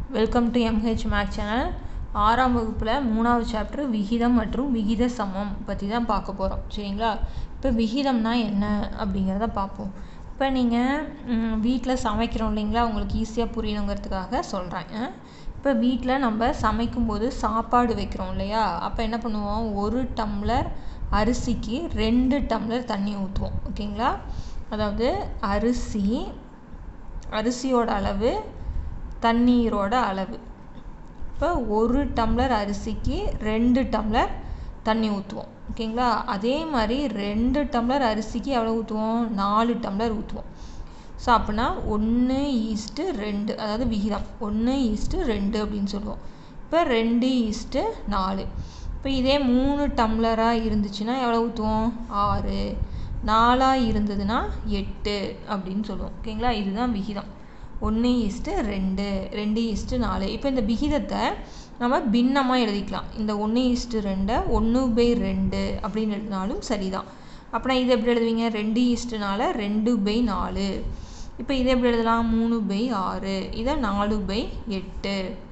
Welcome to MH Mac channel ஆறாம் வகுப்பில் மூணாவது சாப்டர் விகிதம் மற்றும் விகித சமம் பற்றி தான் பார்க்க போகிறோம் சரிங்களா இப்போ விகிதம்னா என்ன அப்படிங்கிறத பார்ப்போம் இப்போ நீங்கள் வீட்டில் சமைக்கிறோம் இல்லைங்களா உங்களுக்கு ஈஸியாக புரியணுங்கிறதுக்காக சொல்கிறேன் இப்போ வீட்டில் நம்ம சமைக்கும்போது சாப்பாடு வைக்கிறோம் இல்லையா அப்போ என்ன பண்ணுவோம் ஒரு டம்ளர் அரிசிக்கு ரெண்டு டம்ளர் தண்ணி ஊற்றுவோம் ஓகேங்களா அதாவது அரிசி அரிசியோட அளவு தண்ணீரோட அளவு இப்போ ஒரு டம்ளர் அரிசிக்கு ரெண்டு டம்ளர் தண்ணி ஊற்றுவோம் ஓகேங்களா அதே மாதிரி ரெண்டு டம்ளர் அரிசிக்கு எவ்வளோ ஊற்றுவோம் நாலு டம்ளர் ஊற்றுவோம் ஸோ அப்படின்னா ஒன்று ஈஸ்ட்டு ரெண்டு அதாவது விகிதம் ஒன்று ஈஸ்ட்டு ரெண்டு அப்படின்னு சொல்லுவோம் இப்போ ரெண்டு ஈஸ்ட்டு நாலு இப்போ இதே மூணு டம்ளராக இருந்துச்சுன்னா எவ்வளோ ஊற்றுவோம் ஆறு நாலாக இருந்ததுன்னா எட்டு அப்படின்னு சொல்லுவோம் ஓகேங்களா இதுதான் விகிதம் ஒன்று ஈஸ்ட்டு ரெண்டு ரெண்டு ஈஸ்ட்டு நாலு இப்போ இந்த விகிதத்தை நம்ம பின்னமாக எழுதிக்கலாம் இந்த ஒன்று ஈஸ்ட்டு ரெண்டை ஒன்று பை ரெண்டு அப்படின்னு எழுதினாலும் சரிதான் அப்படின்னா இது எப்படி எழுதுவீங்க ரெண்டு ஈஸ்ட்டு நாலு ரெண்டு பை நாலு இப்போ இதை எப்படி எழுதலாம் மூணு பை ஆறு இதை நாலு பை எட்டு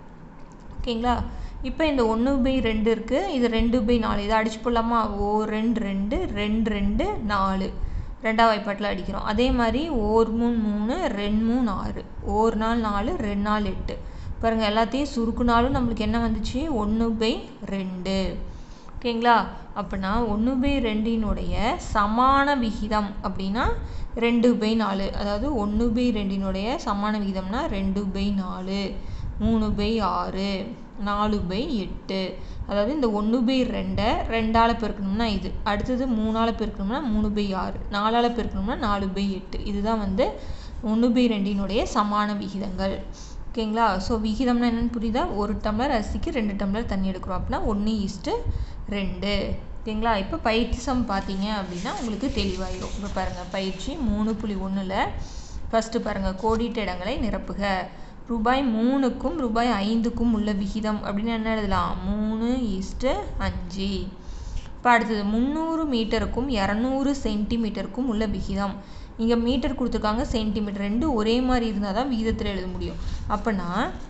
ஓகேங்களா இப்போ இந்த ஒன்று பை ரெண்டு இருக்குது இது ரெண்டு பை நாலு இதை அடிச்சு போடலாமா ஓ ரெண்டு ரெண்டு ரெண்டு ரெண்டு நாலு ரெண்டாம் வாய்ப்பாட்டில் அடிக்கிறோம் அதே மாதிரி ஓர் மூணு மூணு ரெண்டு மூணு ஆறு ஒரு நாள் நாலு ரெண்டு நாள் எட்டு பாருங்கள் எல்லாத்தையும் சுருக்குனாலும் நம்மளுக்கு என்ன வந்துச்சு ஒன்று பை ரெண்டு ஓகேங்களா அப்படின்னா ஒன்று பை ரெண்டினுடைய சமான விகிதம் அப்படின்னா ரெண்டு பை நாலு அதாவது ஒன்று பை ரெண்டினுடைய சமான விகிதம்னா ரெண்டு பை நாலு மூணு பை ஆறு நாலு பை எட்டு அதாவது இந்த ஒன்று பை ரெண்டை ரெண்டால் பெருக்கணும்னா இது அடுத்தது மூணால் பெருக்கணும்னா மூணு பை ஆறு நாலால் பெருக்கணும்னா நாலு பை எட்டு இதுதான் வந்து ஒன்று பை ரெண்டினுடைய சமான விகிதங்கள் ஓகேங்களா ஸோ விகிதம்னா என்னென்னு புரியுதா ஒரு டம்ளர் அரிசிக்கு ரெண்டு டம்ளர் தண்ணி எடுக்கிறோம் அப்படின்னா ஒன்று ஈஸ்ட்டு ரெண்டு ஓகேங்களா இப்போ பயிற்சி சம் பார்த்தீங்க அப்படின்னா உங்களுக்கு தெளிவாயிடும் இப்போ பாருங்கள் பயிற்சி மூணு புள்ளி ஒன்றில் ஃபஸ்ட்டு பாருங்கள் கோடிட்ட இடங்களை நிரப்புக ரூபாய் மூணுக்கும் ரூபாய் ஐந்துக்கும் உள்ள விகிதம் அப்படின்னு என்ன எழுதலாம் மூணு ஈஸ்ட்டு அஞ்சு இப்போ அடுத்தது முந்நூறு மீட்டருக்கும் இரநூறு சென்டிமீட்டருக்கும் உள்ள விகிதம் இங்கே மீட்டர் கொடுத்துருக்காங்க சென்டிமீட்டர் ரெண்டு ஒரே மாதிரி இருந்தால் தான் விகிதத்தில் எழுத முடியும் அப்போனா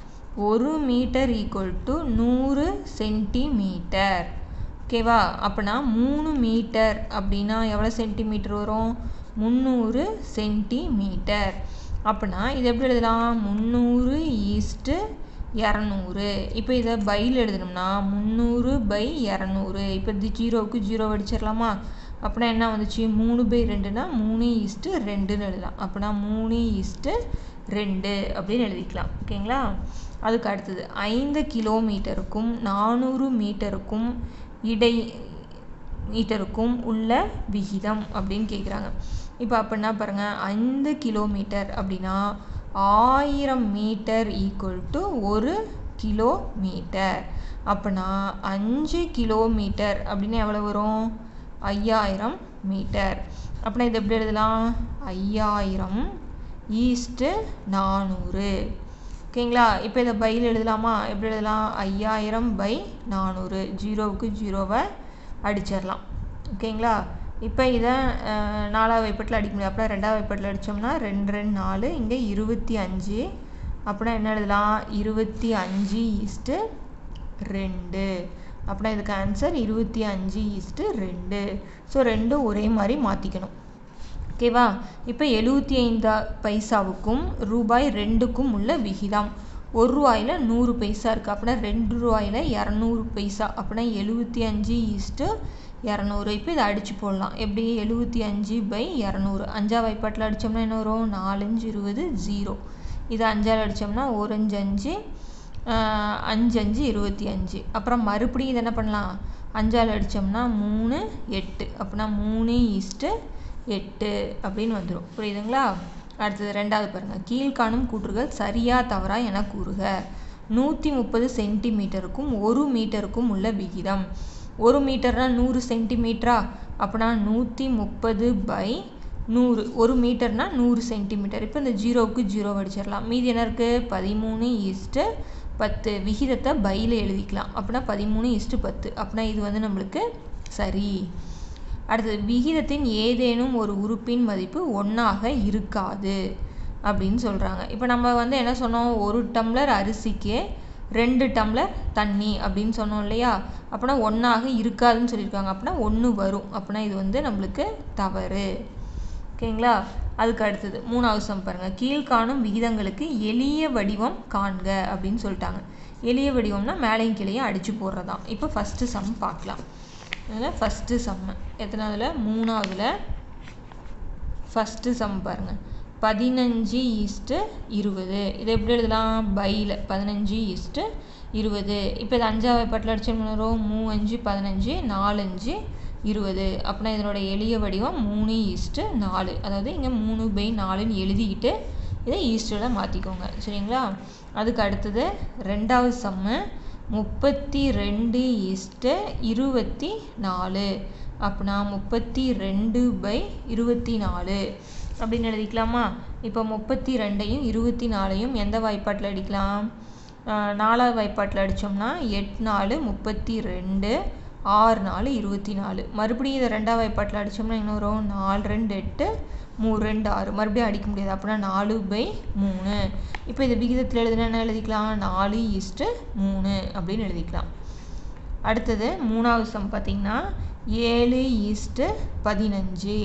ஒரு மீட்டர் ஈக்குவல் டு நூறு சென்டிமீட்டர் ஓகேவா அப்போனா மூணு மீட்டர் அப்படின்னா எவ்வளோ சென்டிமீட்டர் வரும் முந்நூறு சென்டிமீட்டர் அப்படின்னா இது எப்படி எழுதலாம் முந்நூறு ஈஸ்ட்டு இரநூறு இப்போ இதை பையில் எழுதணும்னா முந்நூறு பை இரநூறு இப்போ இது ஜீரோவுக்கு ஜீரோ அடிச்சிடலாமா அப்படின்னா என்ன வந்துச்சு மூணு பை ரெண்டுனா மூணு ஈஸ்ட்டு ரெண்டுன்னு எழுதலாம் அப்படின்னா மூணு ஈஸ்ட்டு ரெண்டு அப்படின்னு எழுதிக்கலாம் ஓகேங்களா அதுக்கு அடுத்தது ஐந்து கிலோமீட்டருக்கும் நானூறு மீட்டருக்கும் இடை மீட்டருக்கும் உள்ள விகிதம் அப்படின்னு கேட்குறாங்க இப்போ அப்படின்னா பாருங்கள் ஐந்து கிலோமீட்டர் அப்படின்னா ஆயிரம் மீட்டர் ஈக்குவல் டு ஒரு கிலோமீட்டர் அப்படின்னா அஞ்சு கிலோமீட்டர் அப்படின்னு எவ்வளோ வரும் ஐயாயிரம் மீட்டர் அப்படின்னா இது எப்படி எழுதலாம் ஐயாயிரம் ஈஸ்ட்டு நானூறு ஓகேங்களா இப்போ இதை பையில் எழுதலாமா எப்படி எழுதலாம் ஐயாயிரம் பை நானூறு ஜீரோவுக்கு ஜீரோவை அடிச்சிடலாம் ஓகேங்களா இப்போ இதை நாலாவது வைப்பட்டில் அடிக்க முடியும் அப்படின்னா ரெண்டாவது வைப்பட்டில் அடித்தோம்னா ரெண்டு ரெண்டு நாலு இங்கே இருபத்தி அஞ்சு அப்படின்னா என்ன எழுதலாம் இருபத்தி அஞ்சு ஈஸ்ட்டு ரெண்டு அப்படின்னா இதுக்கு ஆன்சர் இருபத்தி அஞ்சு ஈஸ்ட்டு ரெண்டு ஸோ ரெண்டும் ஒரே மாதிரி மாற்றிக்கணும் ஓகேவா இப்போ எழுபத்தி ஐந்து பைசாவுக்கும் ரூபாய் ரெண்டுக்கும் உள்ள விகிதம் ஒரு ரூபாயில் நூறு பைசா இருக்குது அப்படின்னா ரெண்டு ரூபாயில் இரநூறு பைசா அப்படின்னா எழுபத்தி அஞ்சு ஈஸ்ட்டு இரநூறு இப்போ இதை அடித்து போடலாம் எப்படி எழுபத்தி அஞ்சு பை இரநூறு அஞ்சா வாய்ப்பாட்டில் அடித்தோம்னா என்ன வரும் நாலஞ்சு இருபது ஜீரோ இது அஞ்சால் அடித்தோம்னா ஓரஞ்சு அஞ்சு அஞ்சு அஞ்சு இருபத்தி அஞ்சு அப்புறம் மறுபடியும் இது என்ன பண்ணலாம் அஞ்சால் அடித்தோம்னா மூணு எட்டு அப்படின்னா மூணு ஈஸ்ட்டு எட்டு அப்படின்னு வந்துடும் புரியுதுங்களா அடுத்தது ரெண்டாவது பாருங்கள் கீழ்காணும் கூற்றுகள் சரியா தவறா என கூறுக நூற்றி முப்பது சென்டிமீட்டருக்கும் ஒரு மீட்டருக்கும் உள்ள விகிதம் ஒரு மீட்டர்னா நூறு சென்டிமீட்டரா அப்படின்னா நூற்றி முப்பது பை நூறு ஒரு மீட்டர்னா நூறு சென்டிமீட்டர் இப்போ இந்த ஜீரோவுக்கு ஜீரோ அடிச்சிடலாம் மீதி என்ன இருக்குது பதிமூணு ஈஸ்ட்டு பத்து விகிதத்தை பையில் எழுதிக்கலாம் அப்படின்னா பதிமூணு ஈஸ்ட்டு பத்து அப்படின்னா இது வந்து நம்மளுக்கு சரி அடுத்தது விகிதத்தின் ஏதேனும் ஒரு உறுப்பின் மதிப்பு ஒன்றாக இருக்காது அப்படின்னு சொல்கிறாங்க இப்போ நம்ம வந்து என்ன சொன்னோம் ஒரு டம்ளர் அரிசிக்கு ரெண்டு டம்ளர் தண்ணி அப்படின்னு சொன்னோம் இல்லையா அப்படின்னா ஒன்றாக இருக்காதுன்னு சொல்லியிருக்காங்க அப்படின்னா ஒன்று வரும் அப்படின்னா இது வந்து நம்மளுக்கு தவறு ஓகேங்களா அதுக்கு அடுத்தது மூணாவது சம் பாருங்கள் கீழ்காணும் விகிதங்களுக்கு எளிய வடிவம் காண்க அப்படின்னு சொல்லிட்டாங்க எளிய வடிவம்னா மேலையும் கீழையும் அடித்து போடுறதான் இப்போ ஃபஸ்ட்டு சம் பார்க்கலாம் அதில் ஃபஸ்ட்டு சம்மு எத்தனாவதுல மூணாவதுல ஃபஸ்ட்டு சம் பாருங்கள் பதினஞ்சு ஈஸ்ட்டு இருபது இதை எப்படி எழுதலாம் பையில் பதினஞ்சு ஈஸ்ட்டு இருபது இப்போ இது அஞ்சாவது பாட்டில் அடிச்சு வரும் மூ அஞ்சு பதினஞ்சு நாலஞ்சு இருபது அப்படின்னா இதனோட எளிய வடிவம் மூணு ஈஸ்ட்டு நாலு அதாவது இங்கே மூணு பை நாலுன்னு எழுதிக்கிட்டு இதை ஈஸ்ட்டில் மாற்றிக்கோங்க சரிங்களா அதுக்கு அடுத்தது ரெண்டாவது சம்மு முப்பத்தி ரெண்டு ஈஸ்ட்டு இருபத்தி நாலு அப்படின்னா முப்பத்தி ரெண்டு பை இருபத்தி நாலு அப்படின்னு எழுதிக்கலாமா இப்போ முப்பத்தி ரெண்டையும் இருபத்தி நாலையும் எந்த வாய்ப்பாட்டில் அடிக்கலாம் நாலாவது வாய்ப்பாட்டில் அடித்தோம்னா எட்டு நாலு முப்பத்தி ரெண்டு ஆறு நாலு இருபத்தி நாலு மறுபடியும் இதை ரெண்டாவது வாய்ப்பாட்டில் அடித்தோம்னா என்ன வரும் நாலு ரெண்டு எட்டு மூணு ரெண்டு ஆறு மறுபடியும் அடிக்க முடியாது அப்படின்னா நாலு பை மூணு இப்போ இது விகிதத்தில் எழுதுனா என்ன எழுதிக்கலாம் நாலு ஈஸ்ட்டு மூணு அப்படின்னு எழுதிக்கலாம் அடுத்தது மூணாவது சம் பார்த்திங்கன்னா ஏழு ஈஸ்ட்டு பதினஞ்சு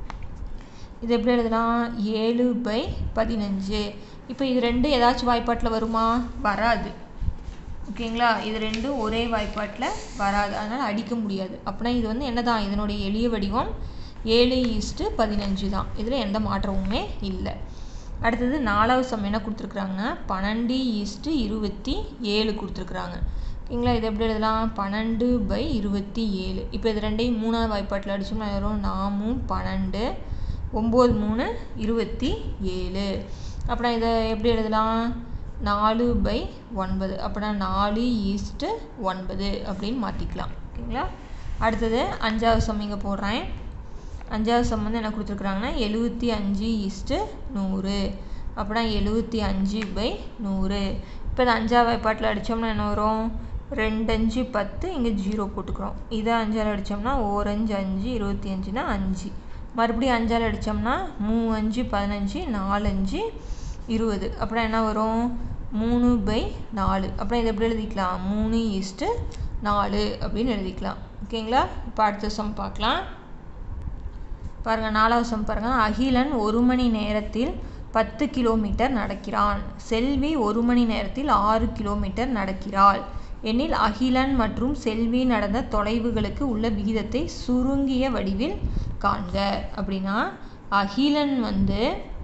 இது எப்படி எழுதலாம் ஏழு பை பதினஞ்சு இப்போ இது ரெண்டு ஏதாச்சும் வாய்ப்பாட்டில் வருமா வராது ஓகேங்களா இது ரெண்டும் ஒரே வாய்ப்பாட்டில் வராது அதனால் அடிக்க முடியாது அப்படின்னா இது வந்து என்ன தான் இதனுடைய எளிய வடிவம் ஏழு ஈஸ்ட்டு பதினஞ்சு தான் இதில் எந்த மாற்றமுமே இல்லை அடுத்தது நாலாவது சம் என்ன கொடுத்துருக்குறாங்கன்னா பன்னெண்டு ஈஸ்ட்டு இருபத்தி ஏழு கொடுத்துருக்குறாங்க ஓகேங்களா இது எப்படி எழுதலாம் பன்னெண்டு பை இருபத்தி ஏழு இப்போ இது ரெண்டையும் மூணாவது வாய்ப்பாட்டில் அடித்தோம்னா வரும் நாமும் பன்னெண்டு ஒம்பது மூணு இருபத்தி ஏழு அப்புறம் இதை எப்படி எழுதலாம் நாலு பை ஒன்பது அப்படின்னா நாலு ஈஸ்ட்டு ஒன்பது அப்படின்னு மாற்றிக்கலாம் ஓகேங்களா அடுத்தது அஞ்சாவது சம் இங்கே போடுறேன் அஞ்சாவது சம் வந்து என்ன கொடுத்துருக்குறாங்கன்னா எழுபத்தி அஞ்சு ஈஸ்ட்டு நூறு அப்படின்னா எழுபத்தி அஞ்சு பை நூறு இப்போ இது அஞ்சாவது வாய்ப்பாட்டில் அடித்தோம்னா என்ன வரும் ரெண்டு அஞ்சு பத்து இங்கே ஜீரோ போட்டுக்கிறோம் இதை அஞ்சால் அடித்தோம்னா ஓரஞ்சு அஞ்சு இருபத்தி அஞ்சுனா அஞ்சு மறுபடியும் அஞ்சால் அடித்தோம்னா மூ அஞ்சு பதினஞ்சு நாலஞ்சு இருபது அப்புறம் என்ன வரும் மூணு பை நாலு அப்புறம் இதை எப்படி எழுதிக்கலாம் மூணு ஈஸ்ட்டு நாலு அப்படின்னு எழுதிக்கலாம் ஓகேங்களா இப்போ அடுத்த சம் பார்க்கலாம் பாருங்கள் நாலாவது சம் பாருங்கள் அகிலன் ஒரு மணி நேரத்தில் பத்து கிலோமீட்டர் நடக்கிறான் செல்வி ஒரு மணி நேரத்தில் ஆறு கிலோமீட்டர் நடக்கிறாள் எனில் அகிலன் மற்றும் செல்வி நடந்த தொலைவுகளுக்கு உள்ள விகிதத்தை சுருங்கிய வடிவில் காண்க அப்படின்னா அகிலன் வந்து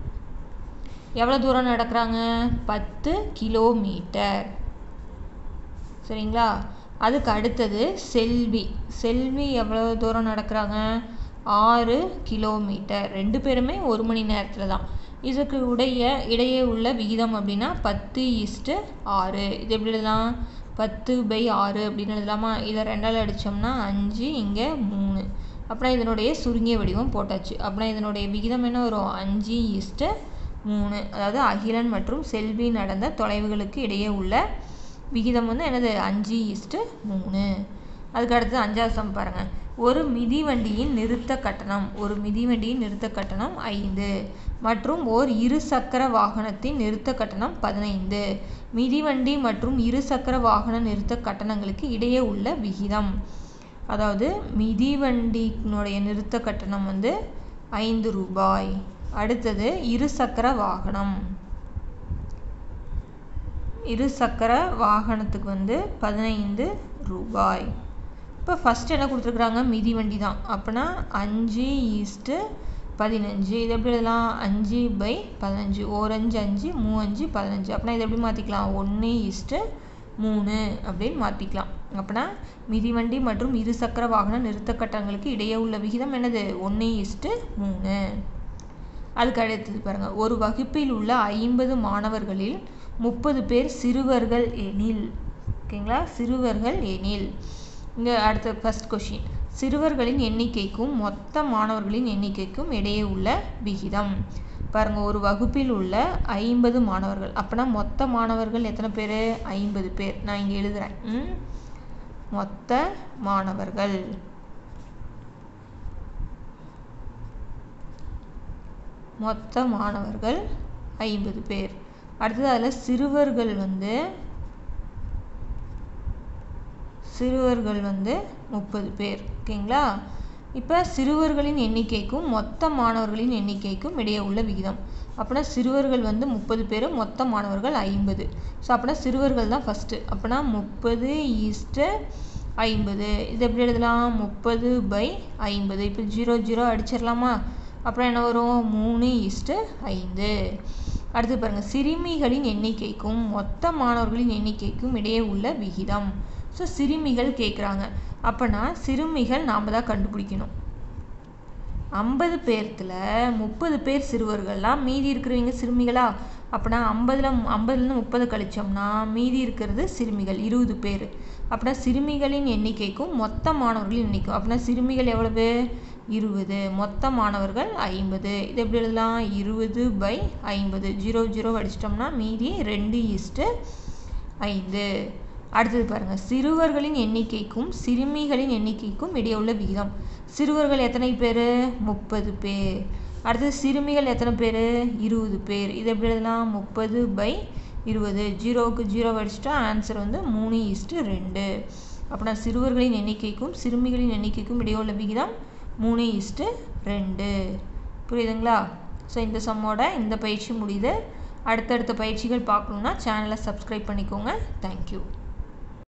எவ்வளோ தூரம் நடக்கிறாங்க பத்து கிலோமீட்டர் சரிங்களா அதுக்கு அடுத்தது செல்வி செல்வி எவ்வளோ தூரம் நடக்கிறாங்க ஆறு கிலோமீட்டர் ரெண்டு பேருமே ஒரு மணி நேரத்தில் தான் இதுக்கு உடைய இடையே உள்ள விகிதம் அப்படின்னா பத்து ஈஸ்ட்டு ஆறு இது எப்படி எழுதலாம் பத்து பை ஆறு அப்படின்னு எழுதலாமா இதை ரெண்டால் அடித்தோம்னா அஞ்சு இங்கே மூணு அப்புறம் இதனுடைய சுருங்கிய வடிவம் போட்டாச்சு அப்புறம் இதனுடைய விகிதம் என்ன வரும் அஞ்சு ஈஸ்ட்டு மூணு அதாவது அகிலன் மற்றும் செல்வி நடந்த தொலைவுகளுக்கு இடையே உள்ள விகிதம் வந்து என்னது அஞ்சு ஈஸ்ட்டு மூணு அதுக்கு அடுத்து அஞ்சாவது சம் பாருங்கள் ஒரு மிதிவண்டியின் நிறுத்த கட்டணம் ஒரு மிதிவண்டியின் நிறுத்த கட்டணம் ஐந்து மற்றும் ஓர் இருசக்கர வாகனத்தின் நிறுத்த கட்டணம் பதினைந்து மிதிவண்டி மற்றும் இருசக்கர வாகன நிறுத்த கட்டணங்களுக்கு இடையே உள்ள விகிதம் அதாவது மிதிவண்டியினுடைய நிறுத்த கட்டணம் வந்து ஐந்து ரூபாய் அடுத்தது இருசக்கர வாகனம் இருசக்கர வாகனத்துக்கு வந்து பதினைந்து ரூபாய் இப்போ ஃபஸ்ட்டு என்ன கொடுத்துருக்குறாங்க மிதிவண்டி தான் அப்போனா அஞ்சு ஈஸ்ட்டு பதினஞ்சு இது எப்படி எழுதலாம் அஞ்சு பை பதினஞ்சு ஓரஞ்சு அஞ்சு மூவஞ்சு பதினஞ்சு அப்படின்னா இதை எப்படி மாற்றிக்கலாம் ஒன்று ஈஸ்ட்டு மூணு அப்படின்னு மாற்றிக்கலாம் அப்படின்னா மிதிவண்டி மற்றும் இருசக்கர வாகன நிறுத்த கட்டணங்களுக்கு இடையே உள்ள விகிதம் என்னது ஒன்று ஈஸ்ட்டு மூணு அதுக்கு அடுத்தது பாருங்கள் ஒரு வகுப்பில் உள்ள ஐம்பது மாணவர்களில் முப்பது பேர் சிறுவர்கள் எனில் ஓகேங்களா சிறுவர்கள் எனில் இங்கே அடுத்த ஃபஸ்ட் கொஷின் சிறுவர்களின் எண்ணிக்கைக்கும் மொத்த மாணவர்களின் எண்ணிக்கைக்கும் இடையே உள்ள விகிதம் பாருங்கள் ஒரு வகுப்பில் உள்ள ஐம்பது மாணவர்கள் அப்போனா மொத்த மாணவர்கள் எத்தனை பேர் ஐம்பது பேர் நான் இங்கே எழுதுகிறேன் ம்? மொத்த மாணவர்கள் மொத்த மாணவர்கள் ஐம்பது பேர் அடுத்தது அதில் சிறுவர்கள் வந்து சிறுவர்கள் வந்து முப்பது பேர் ஓகேங்களா இப்போ சிறுவர்களின் எண்ணிக்கைக்கும் மொத்த மாணவர்களின் எண்ணிக்கைக்கும் இடையே உள்ள விகிதம் அப்படின்னா சிறுவர்கள் வந்து முப்பது பேர் மொத்த மாணவர்கள் ஐம்பது ஸோ அப்படின்னா சிறுவர்கள் தான் ஃபஸ்ட்டு அப்படின்னா முப்பது ஈஸ்ட்டு ஐம்பது இது எப்படி எழுதலாம் முப்பது பை ஐம்பது இப்போ ஜீரோ ஜீரோ அடிச்சிடலாமா அப்புறம் என்ன வரும் மூணு ஈஸ்ட்டு ஐந்து அடுத்து பாருங்கள் சிறுமிகளின் எண்ணிக்கைக்கும் மொத்த மாணவர்களின் எண்ணிக்கைக்கும் இடையே உள்ள விகிதம் ஸோ சிறுமிகள் கேட்குறாங்க அப்போனா சிறுமிகள் நாம் தான் கண்டுபிடிக்கணும் ஐம்பது பேர்த்தில் முப்பது பேர் சிறுவர்கள்லாம் மீதி இருக்கிறவங்க சிறுமிகளா அப்படின்னா ஐம்பதில் ஐம்பதுலேருந்து முப்பது கழிச்சோம்னா மீதி இருக்கிறது சிறுமிகள் இருபது பேர் அப்படின்னா சிறுமிகளின் எண்ணிக்கைக்கும் மொத்த மாணவர்களின் எண்ணிக்கை அப்படின்னா சிறுமிகள் எவ்வளவு இருபது மொத்த மாணவர்கள் ஐம்பது இது எப்படி எழுதலாம் இருபது பை ஐம்பது ஜீரோ ஜீரோ அடிச்சிட்டோம்னா மீதி ரெண்டு ஈஸ்ட்டு ஐந்து அடுத்தது பாருங்கள் சிறுவர்களின் எண்ணிக்கைக்கும் சிறுமிகளின் எண்ணிக்கைக்கும் இடையே உள்ள விகிதம் சிறுவர்கள் எத்தனை பேர் முப்பது பேர் அடுத்தது சிறுமிகள் எத்தனை பேர் இருபது பேர் இது எப்படி எழுதலாம் முப்பது பை இருபது ஜீரோவுக்கு ஜீரோ அடிச்சிட்டா ஆன்சர் வந்து மூணு ஈஸ்ட்டு ரெண்டு அப்படின்னா சிறுவர்களின் எண்ணிக்கைக்கும் சிறுமிகளின் எண்ணிக்கைக்கும் இடையே உள்ள விகிதம் மூணு ஈஸ்ட்டு ரெண்டு புரியுதுங்களா ஸோ இந்த சம்மோட இந்த பயிற்சி முடியுது அடுத்தடுத்த பயிற்சிகள் பார்க்கணுன்னா சேனலை சப்ஸ்கிரைப் பண்ணிக்கோங்க தேங்க்யூ